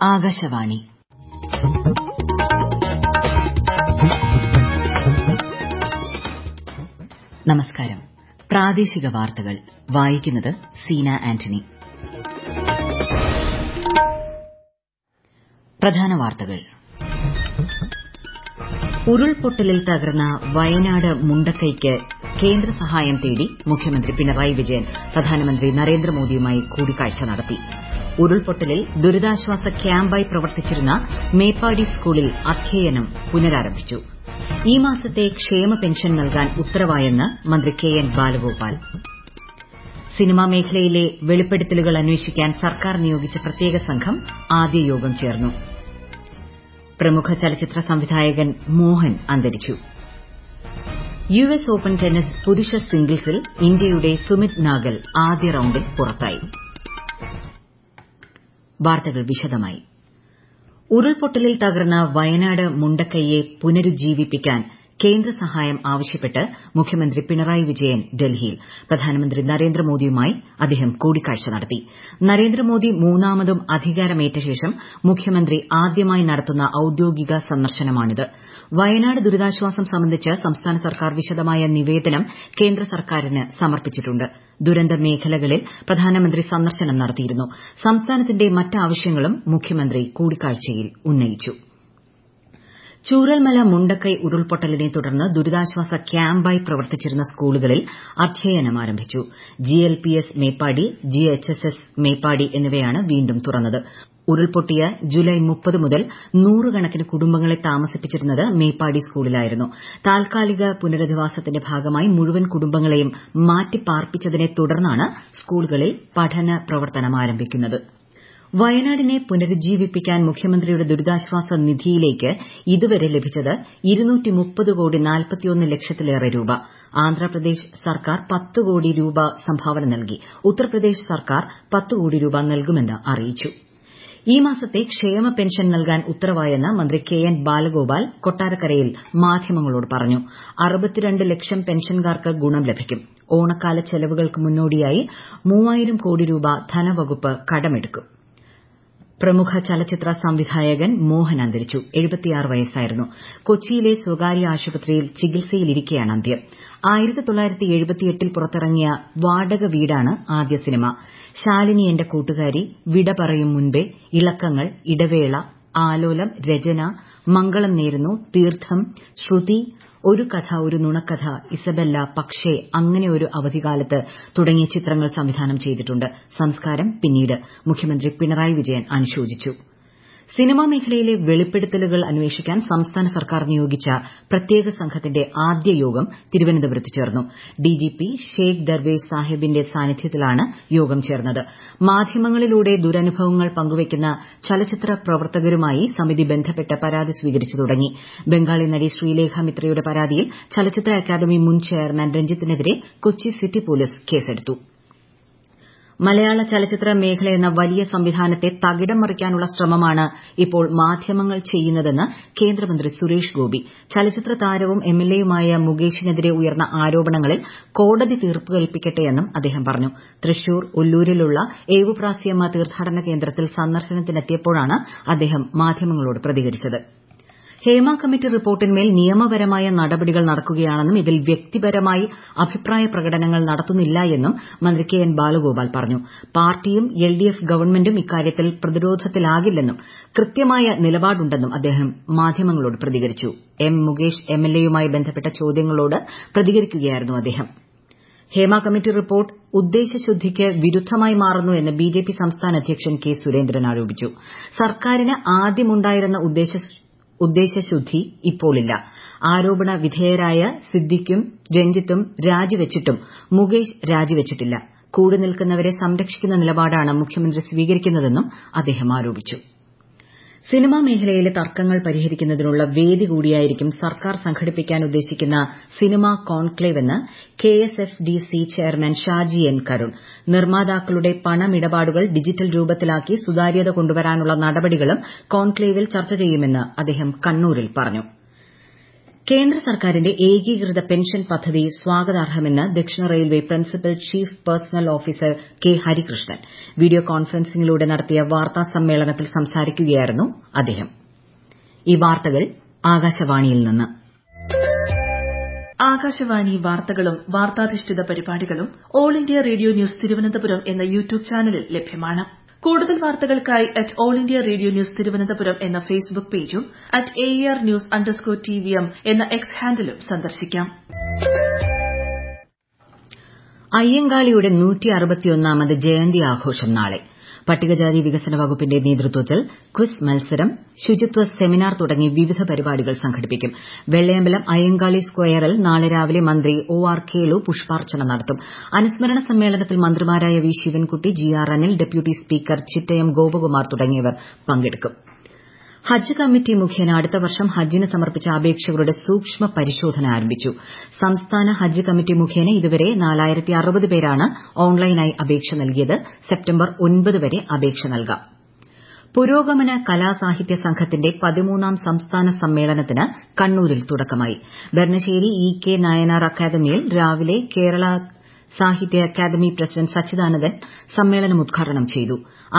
ആകാശവാണി നമസ്കാരം പ്രാദേശിക വാർത്തകൾ വായിക്കുന്നത് സീന ആന്റണി പ്രധാന വാർത്തകൾ ഉരുൾപൊട്ടലിൽ തകർന്ന വയനാട് മുണ്ടക്കൈക്ക് കേന്ദ്ര സഹായം തേടി മുഖ്യമന്ത്രി പിണറായി വിജയൻ പ്രധാനമന്ത്രി നരേന്ദ്രമോദിയുമായി കൂടിക്കാഴ്ച നടത്തി ഉരുൾപൊട്ടലിൽ ദുരിതാശ്വാസ ക്യാമ്പായി പ്രവർത്തിച്ചിരുന്ന മേപ്പാടി സ്കൂളിൽ അധ്യയനം പുനരാരംഭിച്ചു ഈ മാസത്തെ ക്ഷേമ പെൻഷൻ നൽകാൻ ഉത്തരവായെന്ന് മന്ത്രി കെ എൻ ബാലഗോപാൽ സിനിമാ മേഖലയിലെ വെളിപ്പെടുത്തലുകൾ അന്വേഷിക്കാൻ സർക്കാർ നിയോഗിച്ച പ്രത്യേക സംഘം ആദ്യ യോഗം ചേർന്നു പ്രമുഖ ചലച്ചിത്ര സംവിധായകൻ മോഹൻ അന്തരിച്ചു യു എസ് ഓപ്പൺ ടെന്നീസ് പുരുഷ സിംഗിൾസിൽ ഇന്ത്യയുടെ സുമിത് നാഗൽ ആദ്യ റൌണ്ടിൽ പുറത്തായി വാർത്തകൾ വിശദമായി ഉരുൾപൊട്ടലിൽ തകർന്ന വയനാട് മുണ്ടക്കൈയെ പുനരുജ്ജീവിപ്പിക്കാൻ കേന്ദ്ര സഹായം ആവശ്യപ്പെട്ട് മുഖ്യമന്ത്രി പിണറായി വിജയൻ ഡൽഹിയിൽ പ്രധാനമന്ത്രി നരേന്ദ്രമോദിയുമായി അദ്ദേഹം കൂടിക്കാഴ്ച നടത്തി നരേന്ദ്രമോദി മൂന്നാമതും അധികാരമേറ്റ ശേഷം മുഖ്യമന്ത്രി ആദ്യമായി നടത്തുന്ന ഔദ്യോഗിക സന്ദർശനമാണിത് വയനാട് ദുരിതാശ്വാസം സംബന്ധിച്ച് സംസ്ഥാന സർക്കാർ വിശദമായ നിവേദനം കേന്ദ്ര സർക്കാരിന് സമർപ്പിച്ചിട്ടുണ്ട് ദുരന്ത മേഖലകളിൽ പ്രധാനമന്ത്രി സന്ദർശനം നടത്തിയിരുന്നു സംസ്ഥാനത്തിന്റെ മറ്റ് ആവശ്യങ്ങളും മുഖ്യമന്ത്രി കൂടിക്കാഴ്ചയിൽ ഉന്നയിച്ചു ചൂരൽമല മുണ്ടക്കൈ ഉരുൾപൊട്ടലിനെ തുടർന്ന് ദുരിതാശ്വാസ ക്യാമ്പായി പ്രവർത്തിച്ചിരുന്ന സ്കൂളുകളിൽ അധ്യയനം ആരംഭിച്ചു ജിഎൽപിഎസ് മേപ്പാടി ജിഎച്ച്എസ്എസ് മേപ്പാടി എന്നിവയാണ് വീണ്ടും തുറന്നത് ഉരുൾപൊട്ടിയ ജൂലൈ മുപ്പത് മുതൽ നൂറുകണക്കിന് കുടുംബങ്ങളെ താമസിപ്പിച്ചിരുന്നത് മേപ്പാടി സ്കൂളിലായിരുന്നു താൽക്കാലിക പുനരധിവാസത്തിന്റെ ഭാഗമായി മുഴുവൻ കുടുംബങ്ങളെയും മാറ്റിപ്പാർപ്പിച്ചതിനെ തുടർന്നാണ് സ്കൂളുകളിൽ പഠന പ്രവർത്തനം ആരംഭിക്കുന്നത് വയനാടിനെ പുനരുജ്ജീവിപ്പിക്കാൻ മുഖ്യമന്ത്രിയുടെ ദുരിതാശ്വാസ നിധിയിലേക്ക് ഇതുവരെ ലഭിച്ചത് കോടി ലക്ഷത്തിലേറെ രൂപ ആന്ധ്രാപ്രദേശ് സർക്കാർ പത്ത് കോടി രൂപ സംഭാവന നൽകി ഉത്തർപ്രദേശ് സർക്കാർ പത്ത് കോടി രൂപ നൽകുമെന്ന് അറിയിച്ചു ഈ മാസത്തെ ക്ഷേമ പെൻഷൻ നൽകാൻ ഉത്തരവായെന്ന് മന്ത്രി കെ എൻ ബാലഗോപാൽ കൊട്ടാരക്കരയിൽ മാധ്യമങ്ങളോട് പറഞ്ഞു അറുപത്തിരണ്ട് ലക്ഷം പെൻഷൻകാർക്ക് ഗുണം ലഭിക്കും ഓണക്കാല ചെലവുകൾക്ക് മുന്നോടിയായി മൂവായിരം കോടി രൂപ ധനവകുപ്പ് കടമെടുക്കും പ്രമുഖ ചലച്ചിത്ര സംവിധായകൻ മോഹൻ അന്തരിച്ചു വയസ്സായിരുന്നു കൊച്ചിയിലെ സ്വകാര്യ ആശുപത്രിയിൽ ചികിത്സയിലിരിക്കെയാണ് അന്ത്യം ൽ പുറത്തിറങ്ങിയ വാടക വീടാണ് ആദ്യ സിനിമ ശാലിനി എന്റെ കൂട്ടുകാരി വിട പറയും മുൻപേ ഇളക്കങ്ങൾ ഇടവേള ആലോലം രചന മംഗളം നേരുന്നു തീർത്ഥം ശ്രുതി ഒരു കഥ ഒരു നുണക്കഥ ഇസബെല്ല പക്ഷേ അങ്ങനെ ഒരു അവധിക്കാലത്ത് തുടങ്ങിയ ചിത്രങ്ങൾ സംവിധാനം ചെയ്തിട്ടുണ്ട് സംസ്കാരം പിന്നീട് മുഖ്യമന്ത്രി പിണറായി വിജയൻ അനുശോചിച്ചു സിനിമാ മേഖലയിലെ വെളിപ്പെടുത്തലുകൾ അന്വേഷിക്കാൻ സംസ്ഥാന സർക്കാർ നിയോഗിച്ച പ്രത്യേക സംഘത്തിന്റെ ആദ്യ യോഗം തിരുവനന്തപുരത്ത് ചേർന്നു ഡിജിപി ഷേഖ് ദർവേഷ് സാഹിബിന്റെ സാന്നിധ്യത്തിലാണ് യോഗം ചേർന്നത് മാധ്യമങ്ങളിലൂടെ ദുരനുഭവങ്ങൾ പങ്കുവയ്ക്കുന്ന ചലച്ചിത്ര പ്രവർത്തകരുമായി സമിതി ബന്ധപ്പെട്ട് പരാതി സ്വീകരിച്ചു തുടങ്ങി ബംഗാളി നടി ശ്രീലേഖ മിത്രയുടെ പരാതിയിൽ ചലച്ചിത്ര അക്കാദമി മുൻ ചെയർമാൻ രഞ്ജിത്തിനെതിരെ കൊച്ചി സിറ്റി പോലീസ് കേസെടുത്തു മലയാള ചലച്ചിത്ര മേഖലയെന്ന വലിയ സംവിധാനത്തെ തകിടം മറിക്കാനുള്ള ശ്രമമാണ് ഇപ്പോൾ മാധ്യമങ്ങൾ ചെയ്യുന്നതെന്ന് കേന്ദ്രമന്ത്രി സുരേഷ് ഗോപി ചലച്ചിത്ര താരവും എംഎൽഎയുമായ മുകേഷിനെതിരെ ഉയർന്ന ആരോപണങ്ങളിൽ കോടതി തീർപ്പ് കൽപ്പിക്കട്ടെയെന്നും അദ്ദേഹം പറഞ്ഞു തൃശൂർ ഒല്ലൂരിലുള്ള ഏവുപ്രാസിയമ്മ തീർത്ഥാടന കേന്ദ്രത്തിൽ സന്ദർശനത്തിനെത്തിയപ്പോഴാണ് അദ്ദേഹം മാധ്യമങ്ങളോട് പ്രതികരിച്ചത് ഹേമ കമ്മിറ്റി റിപ്പോർട്ടിന്മേൽ നിയമപരമായ നടപടികൾ നടക്കുകയാണെന്നും ഇതിൽ വ്യക്തിപരമായി അഭിപ്രായ പ്രകടനങ്ങൾ നടത്തുന്നില്ല എന്നും മന്ത്രി കെ എൻ ബാലഗോപാൽ പറഞ്ഞു പാർട്ടിയും എൽഡിഎഫ് ഗവൺമെന്റും ഇക്കാര്യത്തിൽ പ്രതിരോധത്തിലാകില്ലെന്നും കൃത്യമായ നിലപാടുണ്ടെന്നും അദ്ദേഹം മാധ്യമങ്ങളോട് പ്രതികരിച്ചു എം മുകേഷ് എംഎൽഎയുമായി ബന്ധപ്പെട്ട ചോദ്യങ്ങളോട് പ്രതികരിക്കുകയായിരുന്നു അദ്ദേഹം ഹേമ കമ്മിറ്റി റിപ്പോർട്ട് ഉദ്ദേശശുദ്ധിക്ക് വിരുദ്ധമായി മാറുന്നു എന്ന് ബിജെപി സംസ്ഥാന അധ്യക്ഷൻ കെ സുരേന്ദ്രൻ ആരോപിച്ചു സർക്കാരിന് ആദ്യമുണ്ടായിരുന്ന ഉദ്ദേശശുദ്ധി ഇപ്പോഴില്ല ആരോപണ വിധേയരായ സിദ്ദിഖും രഞ്ജിത്തും രാജിവച്ചിട്ടും മുകേഷ് രാജിവച്ചിട്ടില്ല കൂടെ നിൽക്കുന്നവരെ സംരക്ഷിക്കുന്ന നിലപാടാണ് മുഖ്യമന്ത്രി സ്വീകരിക്കുന്നതെന്നും അദ്ദേഹം ആരോപിച്ചു സിനിമാ മേഖലയിലെ തർക്കങ്ങൾ പരിഹരിക്കുന്നതിനുള്ള വേദി കൂടിയായിരിക്കും സർക്കാർ സംഘടിപ്പിക്കാൻ ഉദ്ദേശിക്കുന്ന സിനിമാ കോൺക്ലേവ് എന്ന് KSFDC chairman Shaji N Karun നിർമ്മാതാക്കളുടെ പണമിടപാടുകൾ ഡിജിറ്റൽ രൂപത്തിലാക്കി സുതാര്യത കൊണ്ടുവരാനുള്ള നടപടികളും കോൺക്ലേവിൽ ചർച്ച ചെയ്യുമെന്ന് അദ്ദേഹം കണ്ണൂരിൽ പറഞ്ഞു കേന്ദ്ര സർക്കാരിന്റെ ഏകീകൃത പെൻഷൻ പദ്ധതി സ്വാഗതാർഹമെന്ന് ദക്ഷിണ railway principal chief personnel officer K Harikrishnan video കോൺഫറൻസിംഗിലൂടെ നടത്തിയ വാർത്താ സമ്മേളനത്തിൽ സംസാരിക്കുകയായിരുന്നു അദ്ദേഹം ഈ വാർത്തകൾ ആകാശവാണിയിൽ നിന്ന് ആകാശവാണി വാർത്തകളും വാർത്താധിഷ്ഠിത പരിപാടികളും all India radio news Thiruvananthapuram എന്ന യൂട്യൂബ് ചാനലിൽ ലഭ്യമാണ് കൂടുതൽ വാർത്തകൾക്കായി at all India radio news Thiruvananthapuram എന്ന ഫേസ്ബുക്ക് പേജും at A R news underscore T V M എന്ന എക്സ് ഹാൻഡിലും സന്ദർശിക്കാം അയ്യങ്കാളിയുടെ നൂറ്റിയറുപത്തിയൊന്നാമത് ജയന്തി ആഘോഷം നാളെ പട്ടികജാതി വികസന വകുപ്പിന്റെ നേതൃത്വത്തിൽ ക്വിസ് മത്സരം ശുചിത്വ സെമിനാർ തുടങ്ങി വിവിധ പരിപാടികൾ സംഘടിപ്പിക്കും വെള്ളയമ്പലം അയ്യങ്കാളി സ്ക്വയറിൽ നാളെ രാവിലെ മന്ത്രി ഒ ആർ കേളു പുഷ്പാർച്ചന നടത്തും അനുസ്മരണ സമ്മേളനത്തിൽ മന്ത്രിമാരായ V Sivankutty G R Anil deputy speaker Chittayam Gopakumar തുടങ്ങിയവർ പങ്കെടുക്കും ഹജ്ജ് കമ്മിറ്റി മുഖേന അടുത്ത വർഷം ഹജ്ജിന് സമർപ്പിച്ച അപേക്ഷകളുടെ സൂക്ഷ്മ പരിശോധന ആരംഭിച്ചു സംസ്ഥാന ഹജ്ജ് കമ്മിറ്റി മുഖേന ഇതുവരെ പേരാണ് ഓൺലൈനായി അപേക്ഷ നൽകിയത് സെപ്റ്റംബർ ഒൻപത് വരെ അപേക്ഷ നൽകാം പുരോഗമന കലാസാഹിത്യ സംഘത്തിന്റെ പതിമൂന്നാം സംസ്ഥാന സമ്മേളനത്തിന് കണ്ണൂരിൽ തുടക്കമായി ബെർണശ്ശേരി ഇ കെ നായനാർ അക്കാദമിയിൽ രാവിലെ കേരള സാഹിത്യ അക്കാദമി പ്രസിഡന്റ് സച്ചിദാനന്ദൻ സമ്മേളനം ഉദ്ഘാടനം ചെയ്തു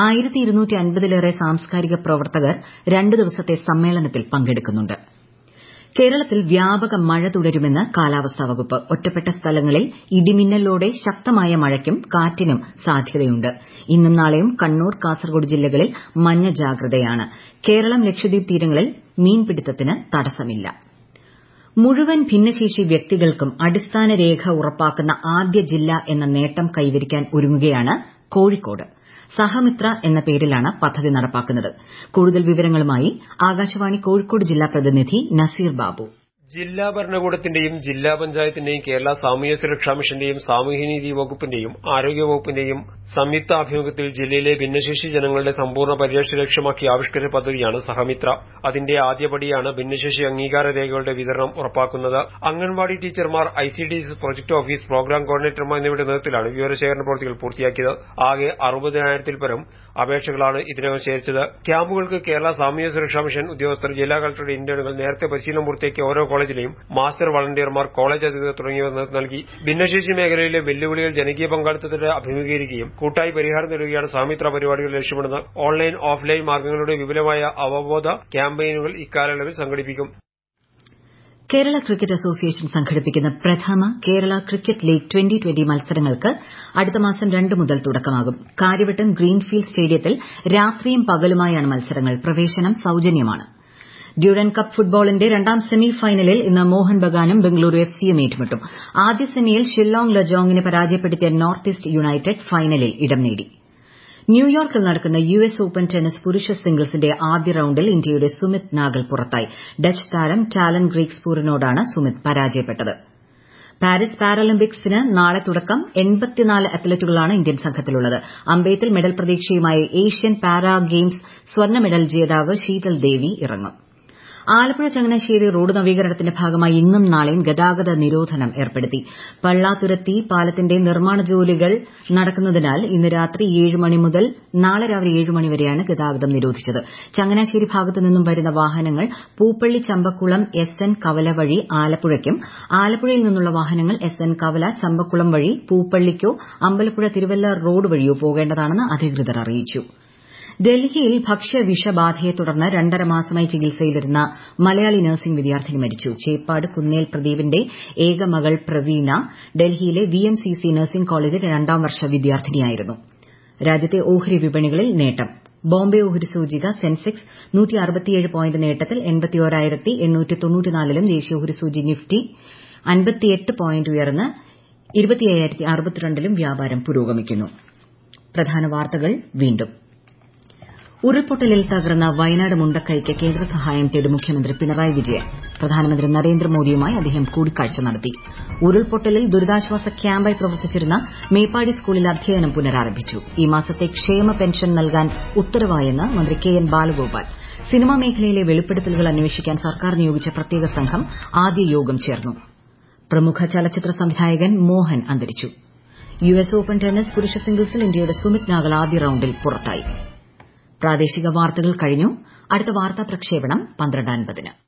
ലേറെ സാംസ്കാരിക പ്രവർത്തകർ രണ്ട് ദിവസത്തെ സമ്മേളനത്തിൽ പങ്കെടുക്കുന്നുണ്ട് കേരളത്തിൽ വ്യാപക മഴ തുടരുമെന്ന് കാലാവസ്ഥാ വകുപ്പ് ഒറ്റപ്പെട്ട സ്ഥലങ്ങളിൽ ഇടിമിന്നലോടെ ശക്തമായ മഴയ്ക്കും കാറ്റിനും സാധ്യതയുണ്ട് ഇന്നും നാളെയും കണ്ണൂർ കാസർഗോഡ് ജില്ലകളിൽ മഞ്ഞ ജാഗ്രതയാണ് കേരളം ലക്ഷദ്വീപ് തീരങ്ങളിൽ മീൻപിടുത്തത്തിന് തടസ്സമില്ല മുഴുവൻ ഭിന്നശേഷി വ്യക്തികൾക്കും അടിസ്ഥാന രേഖ ഉറപ്പാക്കുന്ന ആദ്യ ജില്ല എന്ന നേട്ടം കൈവരിക്കാൻ ഒരുങ്ങുകയാണ് കോഴിക്കോട് സഹമിത്ര എന്ന പേരിലാണ് പദ്ധതി നടപ്പാക്കുന്നത് കൂടുതൽ വിവരങ്ങളുമായി ആകാശവാണി കോഴിക്കോട് ജില്ലാ പ്രതിനിധി നസീർ ബാബു ജില്ലാ ഭരണകൂടത്തിന്റെയും ജില്ലാ പഞ്ചായത്തിന്റെയും കേരള സാമൂഹ്യ സുരക്ഷാ മിഷന്റെയും സാമൂഹ്യനീതി വകുപ്പിന്റെയും ആരോഗ്യ വകുപ്പിന്റെയും സംയുക്ത ആഭിമുഖ്യത്തിൽ ജില്ലയിലെ ഭിന്നശേഷി ജനങ്ങളുടെ സമ്പൂർണ്ണ പരിരക്ഷ ലക്ഷ്യമാക്കി ആവിഷ്കരിച്ച പദ്ധതിയാണ് സഹമിത്ര അതിന്റെ ആദ്യപടിയാണ് ഭിന്നശേഷി അംഗീകാര രേഖകളുടെ വിതരണം ഉറപ്പാക്കുന്നത് അംഗൻവാടി ടീച്ചർമാർ ഐസിഡിഎസ് പ്രൊജക്ട് ഓഫീസ് പ്രോഗ്രാം കോർഡിനേറ്റർമാർ എന്നിവരുടെ നേതൃത്വത്തിലാണ് വിവരശേഖരണ പ്രവൃത്തികൾ പൂർത്തിയാക്കിയത് ആകെ അറുപതിനായിരത്തിൽ പരം അപേക്ഷകളാണ് ഇതിനകം ശേഖരിച്ചത് ക്യാമ്പുകൾക്ക് കേരള സാമൂഹ്യ സുരക്ഷാ മിഷൻ ഉദ്യോഗസ്ഥർ ജില്ലാ കളക്ടറുടെ ഇന്റേണുകൾ നേരത്തെ പരിശീലനം പൂർത്തിയാക്കിയ ഓരോ കോളേജിലെയും മാസ്റ്റർ വളണ്ടിയർമാർ കോളേജ് അധികൃതർ തുടങ്ങിയവർ നേതൃത്വം നൽകി ഭിന്നശേഷി മേഖലയിലെ വെല്ലുവിളികൾ ജനകീയ പങ്കാളിത്തത്തോടെ അഭിമുഖീകരിക്കുകയും കൂട്ടായി പരിഹാരം നൽകുകയാണ് സാമിത്ര പരിപാടികൾ ലക്ഷ്യമിടുന്നത് ഓൺലൈൻ ഓഫ്ലൈൻ മാർഗ്ഗങ്ങളുടെ വിപുലമായ അവബോധ ക്യാമ്പയിനുകൾ ഇക്കാലയളവിൽ സംഘടിപ്പിക്കും കേരള ക്രിക്കറ്റ് അസോസിയേഷൻ സംഘടിപ്പിക്കുന്ന പ്രഥമ Kerala cricket league twenty twenty മത്സരങ്ങൾക്ക് അടുത്ത മാസം രണ്ട് മുതൽ തുടക്കമാകും കാര്യവട്ടം ഗ്രീൻഫീൽഡ് സ്റ്റേഡിയത്തിൽ രാത്രിയും പകലുമായാണ് മത്സരങ്ങൾ പ്രവേശനം സൌജന്യമാണ് ഡ്യൂറൻ കപ്പ് ഫുട്ബോളിന്റെ രണ്ടാം സെമി ഫൈനലിൽ ഇന്ന് മോഹൻ ബഗാനും ബംഗളൂരു എഫ് സിയും ഏറ്റുമുട്ടും ആദ്യ സെമിയിൽ ഷില്ലോങ് ലജോങ്ങിനെ പരാജയപ്പെടുത്തിയ നോർത്ത് ഈസ്റ്റ് യുണൈറ്റഡ് ഫൈനലിൽ ഇടം നേടി ന്യൂയോർക്കിൽ നടക്കുന്ന യു എസ് ഓപ്പൺ ടെന്നീസ് പുരുഷ സിംഗിൾസിന്റെ ആദ്യ റൌണ്ടിൽ ഇന്ത്യയുടെ സുമിത് നാഗൽ പുറത്തായി ഡച്ച് താരം ടാലൻ ഗ്രീക്സ്പൂരിനോടാണ് സുമിത് പരാജയപ്പെട്ടത് പാരീസ് പാരാലിമ്പിക്സിന് നാളെ തുടക്കം അത്ലറ്റുകളാണ് ഇന്ത്യൻ സംഘത്തിലുള്ളത് അമ്പെയ്ത്തിൽ മെഡൽ പ്രതീക്ഷയുമായി ഏഷ്യൻ പാരാ ഗെയിംസ് സ്വർണ്ണ മെഡൽ ജേതാവ് ശീതൽ ദേവി ഇറങ്ങും ആലപ്പുഴ ചങ്ങനാശ്ശേരി റോഡ് നവീകരണത്തിന്റെ ഭാഗമായി ഇന്നും നാളെയും ഗതാഗത നിരോധനം ഏർപ്പെടുത്തി പള്ളാത്തുരുത്തി പാലത്തിന്റെ നിർമ്മാണ ജോലികൾ നടക്കുന്നതിനാൽ ഇന്ന് രാത്രി ഏഴ് മണി മുതൽ നാളെ രാവിലെ ഏഴ് മണി വരെയാണ് ഗതാഗതം നിരോധിച്ചത് ചങ്ങനാശ്ശേരി ഭാഗത്തു നിന്നും വരുന്ന വാഹനങ്ങൾ പൂപ്പള്ളി ചമ്പക്കുളം എസ് എൻ കവല വഴി ആലപ്പുഴയ്ക്കും ആലപ്പുഴയിൽ നിന്നുള്ള വാഹനങ്ങൾ എസ് എൻ കവല ചമ്പക്കുളം വഴി പൂപ്പള്ളിക്കോ അമ്പലപ്പുഴ തിരുവല്ല റോഡ് വഴിയോ പോകേണ്ടതാണെന്ന് അധികൃതർ അറിയിച്ചു ഡൽഹിയിൽ ഭക്ഷ്യവിഷബാധയെ തുടർന്ന് രണ്ടര മാസമായി ചികിത്സയിലിരുന്ന മലയാളി നഴ്സിംഗ് വിദ്യാർത്ഥിനി മരിച്ചു ചേപ്പാട് കുന്നേൽ പ്രദീപിന്റെ ഏക മകൾ പ്രവീണ ഡൽഹിയിലെ വിഎംസിസി നഴ്സിംഗ് കോളേജിൽ രണ്ടാം വർഷ വിദ്യാർത്ഥിനിയായിരുന്നു രാജ്യത്തെ ഓഹരി വിപണികളിൽ നേട്ടം ബോംബെ ഓഹരി സൂചിക സെൻസെക്സ് പോയിന്റ് നേട്ടത്തിൽ ലും ദേശീയ ഓഹരി സൂചി നിഫ്റ്റി പോയിന്റ് ഉയർന്ന് ലും വ്യാപാരം പുരോഗമിക്കുന്നു പ്രധാന വാർത്തകൾ വീണ്ടും ഉരുൾപൊട്ടലിൽ തകർന്ന വയനാട് മുണ്ടക്കൈക്ക് കേന്ദ്ര സഹായം തേടി മുഖ്യമന്ത്രി പിണറായി വിജയൻ പ്രധാനമന്ത്രി നരേന്ദ്രമോദിയുമായി അദ്ദേഹം കൂടിക്കാഴ്ച നടത്തി ഉരുൾപൊട്ടലിൽ ദുരിതാശ്വാസ ക്യാമ്പായി പ്രവർത്തിച്ചിരുന്ന മേപ്പാടി സ്കൂളിൽ അധ്യയനം പുനരാരംഭിച്ചു ഈ മാസത്തെ ക്ഷേമ പെൻഷൻ നൽകാൻ ഉത്തരവായെന്ന് മന്ത്രി കെ എൻ ബാലഗോപാൽ സിനിമാ മേഖലയിലെ വെളിപ്പെടുത്തലുകൾ അന്വേഷിക്കാൻ സർക്കാർ നിയോഗിച്ച പ്രത്യേക സംഘം ആദ്യ യോഗം ചേർന്നു പ്രമുഖ ചലച്ചിത്ര സംവിധായകൻ മോഹൻ അന്തരിച്ചു യു എസ് ഓപ്പൺ ടെന്നീസ് പുരുഷ സിംഗിൾസിൽ ഇന്ത്യയുടെ സുമിത് നാഗൽ ആദ്യ റൌണ്ടിൽ പുറത്തായി പ്രാദേശിക വാർത്തകൾ കഴിഞ്ഞു അടുത്ത വാർത്താ പ്രക്ഷേപണം പന്ത്രണ്ട് അൻപതിന്